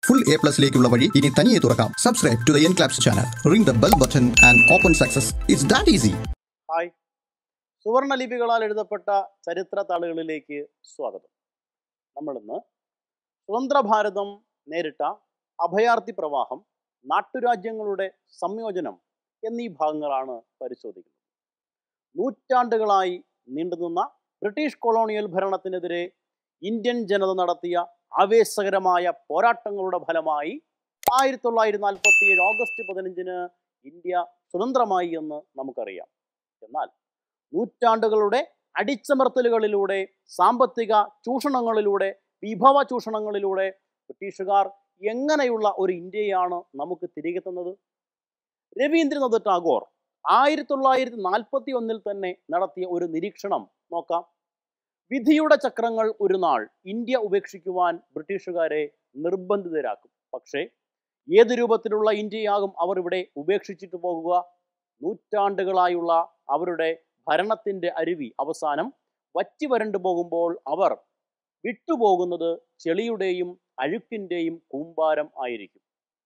full A പ്ലസിലേക്കുള്ള വഴി ഇനി തനിയെ തുറക്കാം subscribe to the N claps channel ring the bell button and open success it's that easy hi സുവർണ ലിപികളാൽ എഴുതപ്പെട്ട ചരിത്ര താളുകളിലേക്ക് സ്വാഗതം നമ്മളിന്ന് സ്വതന്ത്ര ഭാരതം നേരിട്ട അഭയാർത്ഥി പ്രവാഹം നാട്ടുരാജ്യങ്ങളുടെ സംയോജനം എന്നീ ഭാഗങ്ങളാണ് പരിശോധിക്കുന്നത് നൂറ്റാണ്ടുകളായി നീണ്ടുനിന്ന ബ്രിട്ടീഷ് കൊളോണിയൽ ഭരണത്തിനെതിരെ ഇന്ത്യൻ ജനത നടത്തിയ ആവേശകരമായ പോരാട്ടങ്ങളുടെ ഫലമായി ആയിരത്തി തൊള്ളായിരത്തി നാൽപ്പത്തി ഏഴ് ഓഗസ്റ്റ് പതിനഞ്ചിന് ഇന്ത്യ സ്വതന്ത്രമായി എന്ന് നമുക്കറിയാം എന്നാൽ നൂറ്റാണ്ടുകളുടെ അടിച്ചമർത്തലുകളിലൂടെ സാമ്പത്തിക ചൂഷണങ്ങളിലൂടെ വിഭവ ചൂഷണങ്ങളിലൂടെ ബ്രിട്ടീഷുകാർ എങ്ങനെയുള്ള ഒരു ഇന്ത്യയാണ് നമുക്ക് തിരികെ തന്നത് രവീന്ദ്രനാഥ് ടാഗോർ ആയിരത്തി തൊള്ളായിരത്തി നാൽപ്പത്തി ഒന്നിൽ തന്നെ നടത്തിയ ഒരു നിരീക്ഷണം നോക്കാം വിധിയുടെ ചക്രങ്ങൾ ഒരു നാൾ ഇന്ത്യ ഉപേക്ഷിക്കുവാൻ ബ്രിട്ടീഷുകാരെ നിർബന്ധിതരാക്കും പക്ഷേ ഏത് രൂപത്തിലുള്ള ഇന്ത്യയാകും അവർ ഇവിടെ ഉപേക്ഷിച്ചിട്ട് പോകുക നൂറ്റാണ്ടുകളായുള്ള അവരുടെ ഭരണത്തിന്റെ അരുവി അവസാനം വറ്റി വരണ്ടു പോകുമ്പോൾ അവർ വിട്ടുപോകുന്നത് ചെളിയുടെയും അഴുക്കിന്റെയും കൂമ്പാരം ആയിരിക്കും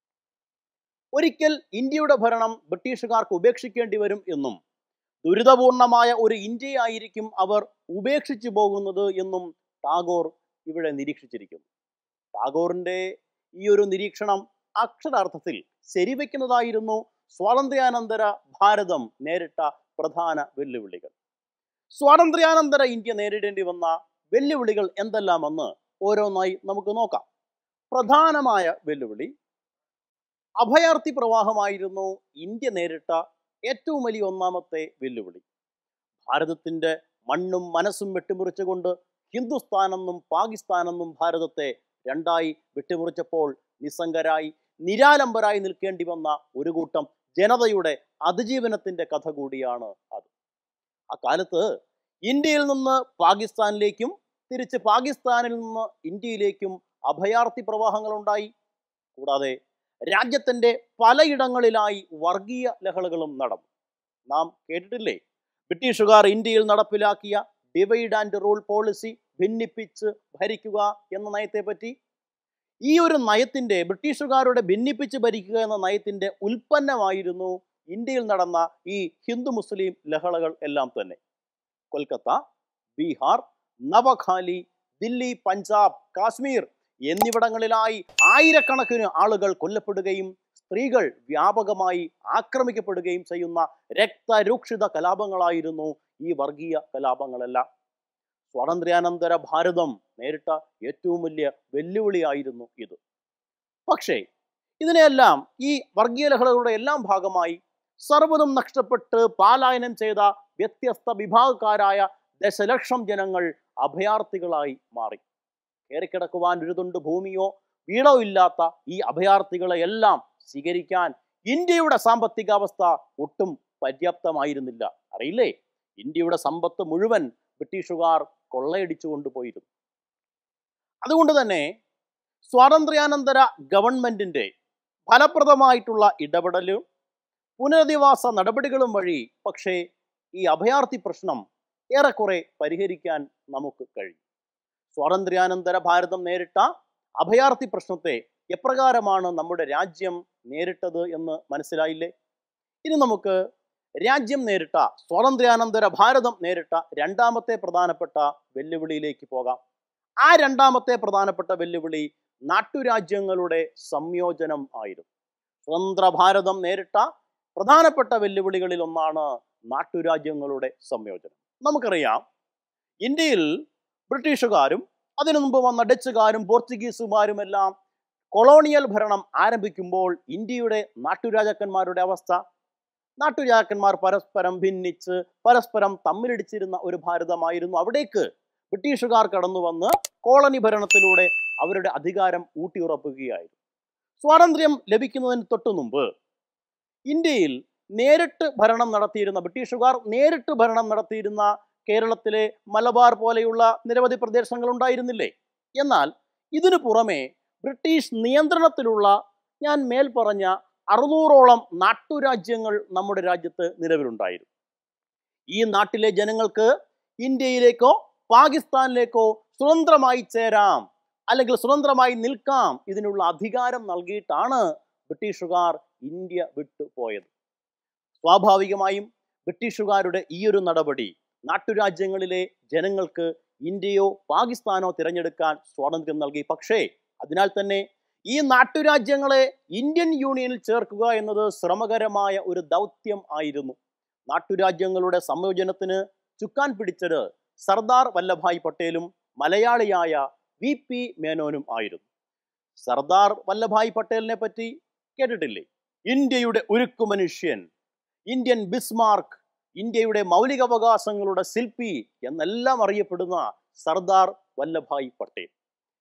ഒരിക്കൽ ഇന്ത്യയുടെ ഭരണം ബ്രിട്ടീഷുകാർക്ക് ഉപേക്ഷിക്കേണ്ടി വരും എന്നും ദുരിതപൂർണമായ ഒരു ഇന്ത്യയായിരിക്കും അവർ ഉപേക്ഷിച്ചു പോകുന്നത് എന്നും ടാഗോർ ഇവിടെ നിരീക്ഷിച്ചിരിക്കുന്നു ടാഗോറിന്റെ ഈ ഒരു നിരീക്ഷണം അക്ഷരാർത്ഥത്തിൽ ശരിവെക്കുന്നതായിരുന്നു സ്വാതന്ത്ര്യാനന്തര ഭാരതം നേരിട്ട പ്രധാന വെല്ലുവിളികൾ സ്വാതന്ത്ര്യാനന്തര ഇന്ത്യ നേരിടേണ്ടി വന്ന വെല്ലുവിളികൾ എന്തെല്ലാമെന്ന് ഓരോന്നായി നമുക്ക് നോക്കാം പ്രധാനമായ വെല്ലുവിളി അഭയാർത്ഥി പ്രവാഹമായിരുന്നു ഇന്ത്യ നേരിട്ട ഏറ്റവും വലിയ ഒന്നാമത്തെ വെല്ലുവിളി ഭാരതത്തിന്റെ മണ്ണും മനസ്സും വെട്ടിമുറിച്ചുകൊണ്ട് ഹിന്ദുസ്ഥാനെന്നും പാകിസ്ഥാനെന്നും ഭാരതത്തെ രണ്ടായി വെട്ടിമുറിച്ചപ്പോൾ നിസ്സംഗരായി നിരാലംബരായി നിൽക്കേണ്ടി വന്ന ഒരു കൂട്ടം ജനതയുടെ അതിജീവനത്തിന്റെ കഥ കൂടിയാണ് അത് അക്കാലത്ത് ഇന്ത്യയിൽ നിന്ന് പാകിസ്ഥാനിലേക്കും തിരിച്ച് പാകിസ്ഥാനിൽ നിന്ന് ഇന്ത്യയിലേക്കും അഭയാർത്ഥി പ്രവാഹങ്ങൾ ഉണ്ടായി കൂടാതെ രാജ്യത്തിന്റെ പലയിടങ്ങളിലായി വർഗീയ ലഹളകളും നടന്നു നാം കേട്ടിട്ടില്ലേ ബ്രിട്ടീഷുകാർ ഇന്ത്യയിൽ നടപ്പിലാക്കിയ ഡിവൈഡ് ആൻഡ് റൂൾ പോളിസി ഭിന്നിപ്പിച്ച് ഭരിക്കുക എന്ന നയത്തെ പറ്റി ഈ ഒരു നയത്തിന്റെ ബ്രിട്ടീഷുകാരുടെ ഭിന്നിപ്പിച്ച് ഭരിക്കുക എന്ന നയത്തിന്റെ ഉൽപ്പന്നമായിരുന്നു ഇന്ത്യയിൽ നടന്ന ഈ ഹിന്ദു മുസ്ലിം ലഹളകൾ എല്ലാം തന്നെ കൊൽക്കത്ത ബീഹാർ നവഖാലി ദില്ലി പഞ്ചാബ് കാശ്മീർ എന്നിവിടങ്ങളിലായി ആയിരക്കണക്കിന് ആളുകൾ കൊല്ലപ്പെടുകയും സ്ത്രീകൾ വ്യാപകമായി ആക്രമിക്കപ്പെടുകയും ചെയ്യുന്ന രക്തരൂക്ഷിത കലാപങ്ങളായിരുന്നു ഈ വർഗീയ കലാപങ്ങളെല്ലാം സ്വാതന്ത്ര്യാനന്തര ഭാരതം നേരിട്ട ഏറ്റവും വലിയ വെല്ലുവിളിയായിരുന്നു ഇത് പക്ഷേ ഇതിനെയെല്ലാം ഈ വർഗീയ ലഹളകളുടെ എല്ലാം ഭാഗമായി സർവ്വതും നഷ്ടപ്പെട്ട് പാലായനം ചെയ്ത വ്യത്യസ്ത വിഭാഗക്കാരായ ദശലക്ഷം ജനങ്ങൾ അഭയാർത്ഥികളായി മാറി കയറിക്കിടക്കുവാൻ ഒരു തുണ്ട് ഭൂമിയോ വീടോ ഇല്ലാത്ത ഈ അഭയാർത്ഥികളെ എല്ലാം സ്വീകരിക്കാൻ ഇന്ത്യയുടെ സാമ്പത്തിക അവസ്ഥ ഒട്ടും പര്യാപ്തമായിരുന്നില്ല അറിയില്ലേ ഇന്ത്യയുടെ സമ്പത്ത് മുഴുവൻ ബ്രിട്ടീഷുകാർ കൊള്ളയടിച്ചു കൊണ്ടുപോയിരുന്നു അതുകൊണ്ട് തന്നെ സ്വാതന്ത്ര്യാനന്തര ഗവൺമെന്റിന്റെ ഫലപ്രദമായിട്ടുള്ള ഇടപെടലും പുനരധിവാസ നടപടികളും വഴി പക്ഷേ ഈ അഭയാർത്ഥി പ്രശ്നം ഏറെക്കുറെ പരിഹരിക്കാൻ നമുക്ക് കഴിയും സ്വാതന്ത്ര്യാനന്തര ഭാരതം നേരിട്ട അഭയാർത്ഥി പ്രശ്നത്തെ എപ്രകാരമാണ് നമ്മുടെ രാജ്യം നേരിട്ടത് എന്ന് മനസ്സിലായില്ലേ ഇനി നമുക്ക് രാജ്യം നേരിട്ട സ്വാതന്ത്ര്യാനന്തര ഭാരതം നേരിട്ട രണ്ടാമത്തെ പ്രധാനപ്പെട്ട വെല്ലുവിളിയിലേക്ക് പോകാം ആ രണ്ടാമത്തെ പ്രധാനപ്പെട്ട വെല്ലുവിളി നാട്ടുരാജ്യങ്ങളുടെ സംയോജനം ആയിരുന്നു സ്വതന്ത്ര ഭാരതം നേരിട്ട പ്രധാനപ്പെട്ട വെല്ലുവിളികളിൽ ഒന്നാണ് നാട്ടുരാജ്യങ്ങളുടെ സംയോജനം നമുക്കറിയാം ഇന്ത്യയിൽ ബ്രിട്ടീഷുകാരും അതിനു മുമ്പ് വന്ന ഡച്ചുകാരും പോർച്ചുഗീസുമാരും എല്ലാം കൊളോണിയൽ ഭരണം ആരംഭിക്കുമ്പോൾ ഇന്ത്യയുടെ നാട്ടുരാജാക്കന്മാരുടെ അവസ്ഥ നാട്ടുരാജാക്കന്മാർ പരസ്പരം ഭിന്നിച്ച് പരസ്പരം തമ്മിലടിച്ചിരുന്ന ഒരു ഭാരതമായിരുന്നു അവിടേക്ക് ബ്രിട്ടീഷുകാർ കടന്നു വന്ന് കോളനി ഭരണത്തിലൂടെ അവരുടെ അധികാരം ഊട്ടിയുറപ്പിക്കുകയായിരുന്നു സ്വാതന്ത്ര്യം ലഭിക്കുന്നതിന് തൊട്ടു മുമ്പ് ഇന്ത്യയിൽ നേരിട്ട് ഭരണം നടത്തിയിരുന്ന ബ്രിട്ടീഷുകാർ നേരിട്ട് ഭരണം നടത്തിയിരുന്ന കേരളത്തിലെ മലബാർ പോലെയുള്ള നിരവധി പ്രദേശങ്ങൾ ഉണ്ടായിരുന്നില്ലേ എന്നാൽ ഇതിനു പുറമെ ബ്രിട്ടീഷ് നിയന്ത്രണത്തിലുള്ള ഞാൻ മേൽ പറഞ്ഞ അറുന്നൂറോളം നാട്ടുരാജ്യങ്ങൾ നമ്മുടെ രാജ്യത്ത് നിലവിലുണ്ടായിരുന്നു ഈ നാട്ടിലെ ജനങ്ങൾക്ക് ഇന്ത്യയിലേക്കോ പാകിസ്ഥാനിലേക്കോ സ്വതന്ത്രമായി ചേരാം അല്ലെങ്കിൽ സ്വതന്ത്രമായി നിൽക്കാം ഇതിനുള്ള അധികാരം നൽകിയിട്ടാണ് ബ്രിട്ടീഷുകാർ ഇന്ത്യ വിട്ടു പോയത് സ്വാഭാവികമായും ബ്രിട്ടീഷുകാരുടെ ഈ ഒരു നടപടി നാട്ടുരാജ്യങ്ങളിലെ ജനങ്ങൾക്ക് ഇന്ത്യയോ പാകിസ്ഥാനോ തിരഞ്ഞെടുക്കാൻ സ്വാതന്ത്ര്യം നൽകി പക്ഷേ അതിനാൽ തന്നെ ഈ നാട്ടുരാജ്യങ്ങളെ ഇന്ത്യൻ യൂണിയനിൽ ചേർക്കുക എന്നത് ശ്രമകരമായ ഒരു ദൗത്യം ആയിരുന്നു നാട്ടുരാജ്യങ്ങളുടെ സംയോജനത്തിന് ചുക്കാൻ പിടിച്ചത് സർദാർ വല്ലഭായ് പട്ടേലും മലയാളിയായ വി പി മേനോനും ആയിരുന്നു സർദാർ വല്ലഭായ് പട്ടേലിനെ പറ്റി കേട്ടിട്ടില്ലേ ഇന്ത്യയുടെ ഉരുക്കു മനുഷ്യൻ ഇന്ത്യൻ ബിസ്മാർക്ക് ഇന്ത്യയുടെ മൗലികാവകാശങ്ങളുടെ ശില്പി എന്നെല്ലാം അറിയപ്പെടുന്ന സർദാർ വല്ലഭായ് പട്ടേൽ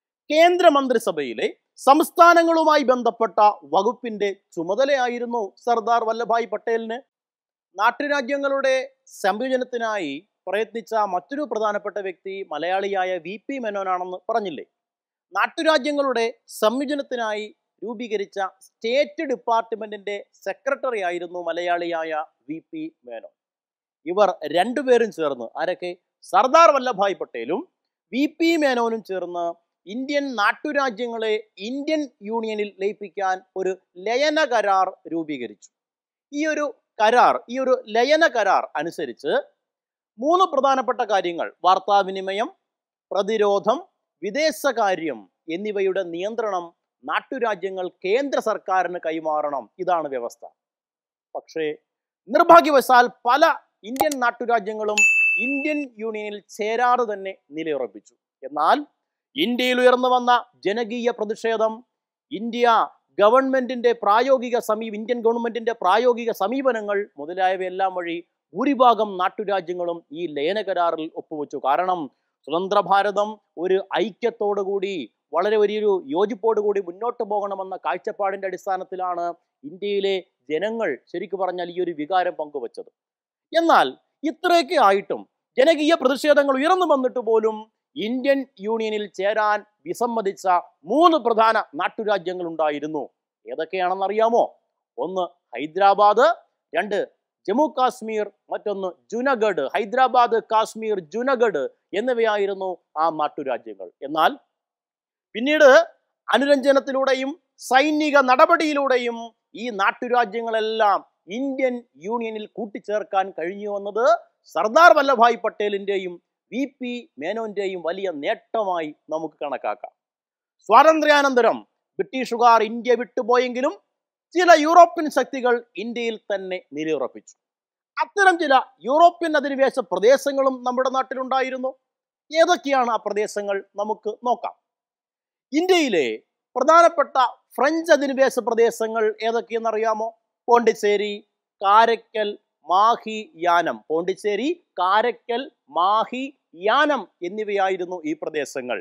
കേന്ദ്രമന്ത്രിസഭയിലെ സംസ്ഥാനങ്ങളുമായി ബന്ധപ്പെട്ട വകുപ്പിന്റെ ചുമതലയായിരുന്നു സർദാർ വല്ലഭായ് പട്ടേലിന് നാട്ടുരാജ്യങ്ങളുടെ സംയോജനത്തിനായി പ്രയത്നിച്ച മറ്റൊരു പ്രധാനപ്പെട്ട വ്യക്തി മലയാളിയായ വി പി മേനോനാണെന്ന് പറഞ്ഞില്ലേ നാട്ടുരാജ്യങ്ങളുടെ സംയോജനത്തിനായി രൂപീകരിച്ച സ്റ്റേറ്റ് ഡിപ്പാർട്ട്മെന്റിന്റെ സെക്രട്ടറി ആയിരുന്നു മലയാളിയായ വി പി മേനോൻ ഇവർ രണ്ടുപേരും ചേർന്ന് ആരൊക്കെ സർദാർ വല്ലഭായ് പട്ടേലും വി പി മേനോനും ചേർന്ന് ഇന്ത്യൻ നാട്ടുരാജ്യങ്ങളെ ഇന്ത്യൻ യൂണിയനിൽ ലയിപ്പിക്കാൻ ഒരു ലയന കരാർ രൂപീകരിച്ചു ഈ ഒരു കരാർ ഈ ഒരു ലയന കരാർ അനുസരിച്ച് മൂന്ന് പ്രധാനപ്പെട്ട കാര്യങ്ങൾ വാർത്താവിനിമയം പ്രതിരോധം വിദേശകാര്യം എന്നിവയുടെ നിയന്ത്രണം നാട്ടുരാജ്യങ്ങൾ കേന്ദ്ര സർക്കാരിന് കൈമാറണം ഇതാണ് വ്യവസ്ഥ പക്ഷേ നിർഭാഗ്യവശാൽ പല ഇന്ത്യൻ നാട്ടുരാജ്യങ്ങളും ഇന്ത്യൻ യൂണിയനിൽ ചേരാതെ തന്നെ നിലയുറപ്പിച്ചു എന്നാൽ ഇന്ത്യയിൽ ഉയർന്നു വന്ന ജനകീയ പ്രതിഷേധം ഇന്ത്യ ഗവൺമെന്റിന്റെ പ്രായോഗിക സമീപ ഇന്ത്യൻ ഗവൺമെന്റിന്റെ പ്രായോഗിക സമീപനങ്ങൾ മുതലായവയെല്ലാം വഴി ഭൂരിഭാഗം നാട്ടുരാജ്യങ്ങളും ഈ ലയന കരാറിൽ ഒപ്പുവെച്ചു കാരണം സ്വതന്ത്ര ഭാരതം ഒരു ഐക്യത്തോടുകൂടി വളരെ വലിയൊരു യോജിപ്പോടുകൂടി മുന്നോട്ട് പോകണമെന്ന കാഴ്ചപ്പാടിന്റെ അടിസ്ഥാനത്തിലാണ് ഇന്ത്യയിലെ ജനങ്ങൾ ശരിക്കു പറഞ്ഞാൽ ഈ ഒരു വികാരം പങ്കുവച്ചത് എന്നാൽ ഇത്രയൊക്കെ ആയിട്ടും ജനകീയ പ്രതിഷേധങ്ങൾ ഉയർന്നു വന്നിട്ട് പോലും ഇന്ത്യൻ യൂണിയനിൽ ചേരാൻ വിസമ്മതിച്ച മൂന്ന് പ്രധാന നാട്ടുരാജ്യങ്ങൾ ഉണ്ടായിരുന്നു ഏതൊക്കെയാണെന്ന് അറിയാമോ ഒന്ന് ഹൈദരാബാദ് രണ്ട് ജമ്മു കാശ്മീർ മറ്റൊന്ന് ജുനഗഡ് ഹൈദരാബാദ് കാശ്മീർ ജുനഗഡ് എന്നിവയായിരുന്നു ആ നാട്ടുരാജ്യങ്ങൾ എന്നാൽ പിന്നീട് അനുരഞ്ജനത്തിലൂടെയും സൈനിക നടപടിയിലൂടെയും ഈ നാട്ടുരാജ്യങ്ങളെല്ലാം ഇന്ത്യൻ യൂണിയനിൽ കൂട്ടിച്ചേർക്കാൻ കഴിഞ്ഞു വന്നത് സർദാർ വല്ലഭായ് പട്ടേലിന്റെയും വി പി മേനോന്റെയും വലിയ നേട്ടമായി നമുക്ക് കണക്കാക്കാം സ്വാതന്ത്ര്യാനന്തരം ബ്രിട്ടീഷുകാർ ഇന്ത്യ വിട്ടുപോയെങ്കിലും ചില യൂറോപ്യൻ ശക്തികൾ ഇന്ത്യയിൽ തന്നെ നിലയുറപ്പിച്ചു അത്തരം ചില യൂറോപ്യൻ അധിനിവേശ പ്രദേശങ്ങളും നമ്മുടെ നാട്ടിലുണ്ടായിരുന്നു ഏതൊക്കെയാണ് ആ പ്രദേശങ്ങൾ നമുക്ക് നോക്കാം ഇന്ത്യയിലെ പ്രധാനപ്പെട്ട ഫ്രഞ്ച് അധിനിവേശ പ്രദേശങ്ങൾ ഏതൊക്കെയെന്ന് അറിയാമോ പോണ്ടിച്ചേരി കാരക്കൽ മാഹി യാനം പോണ്ടിച്ചേരി കാരക്കൽ മാഹി യാനം എന്നിവയായിരുന്നു ഈ പ്രദേശങ്ങൾ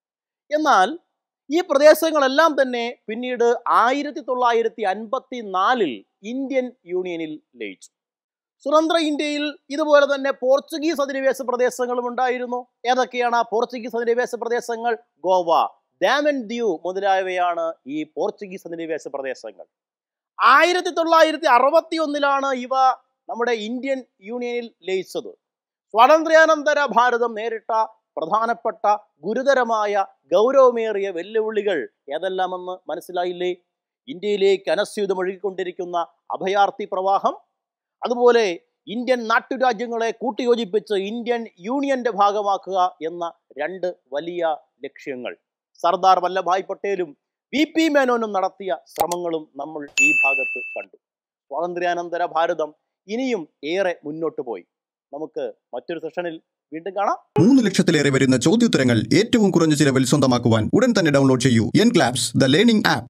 എന്നാൽ ഈ പ്രദേശങ്ങളെല്ലാം തന്നെ പിന്നീട് ആയിരത്തി തൊള്ളായിരത്തി അൻപത്തി നാലിൽ ഇന്ത്യൻ യൂണിയനിൽ ലയിച്ചു സ്വതന്ത്ര ഇന്ത്യയിൽ ഇതുപോലെ തന്നെ പോർച്ചുഗീസ് അധിനിവേശ പ്രദേശങ്ങളും ഉണ്ടായിരുന്നു ഏതൊക്കെയാണ് ആ പോർച്ചുഗീസ് അധിനിവേശ പ്രദേശങ്ങൾ ഗോവ ഡാമൻ ദ്യൂ മുതലായവയാണ് ഈ പോർച്ചുഗീസ് അധിനിവേശ പ്രദേശങ്ങൾ ആയിരത്തി തൊള്ളായിരത്തി അറുപത്തി ഒന്നിലാണ് ഇവ നമ്മുടെ ഇന്ത്യൻ യൂണിയനിൽ ലയിച്ചത് സ്വാതന്ത്ര്യാനന്തര ഭാരതം നേരിട്ട പ്രധാനപ്പെട്ട ഗുരുതരമായ ഗൗരവമേറിയ വെല്ലുവിളികൾ ഏതെല്ലാമെന്ന് മനസ്സിലായില്ലേ ഇന്ത്യയിലേക്ക് അനസ്യൂതം ഒഴുകിക്കൊണ്ടിരിക്കുന്ന അഭയാർത്ഥി പ്രവാഹം അതുപോലെ ഇന്ത്യൻ നാട്ടുരാജ്യങ്ങളെ കൂട്ടിയോജിപ്പിച്ച് ഇന്ത്യൻ യൂണിയന്റെ ഭാഗമാക്കുക എന്ന രണ്ട് വലിയ ലക്ഷ്യങ്ങൾ സർദാർ വല്ലഭായ് പട്ടേലും വി പി മേനോനും നടത്തിയ ശ്രമങ്ങളും നമ്മൾ ഈ ഭാഗത്ത് കണ്ടു സ്വാതന്ത്ര്യാനന്തര ഭാരതം ഇനിയും ഏറെ മുന്നോട്ട് പോയി നമുക്ക് മറ്റൊരു സെഷനിൽ വീണ്ടും കാണാം മൂന്ന് ലക്ഷത്തിലേറെ വരുന്ന ചോദ്യോത്തരങ്ങൾ ഏറ്റവും കുറഞ്ഞ ചിലവിൽ സ്വന്തമാക്കുവാൻ ഉടൻ തന്നെ ഡൗൺലോഡ് ചെയ്യൂ N claps the learning app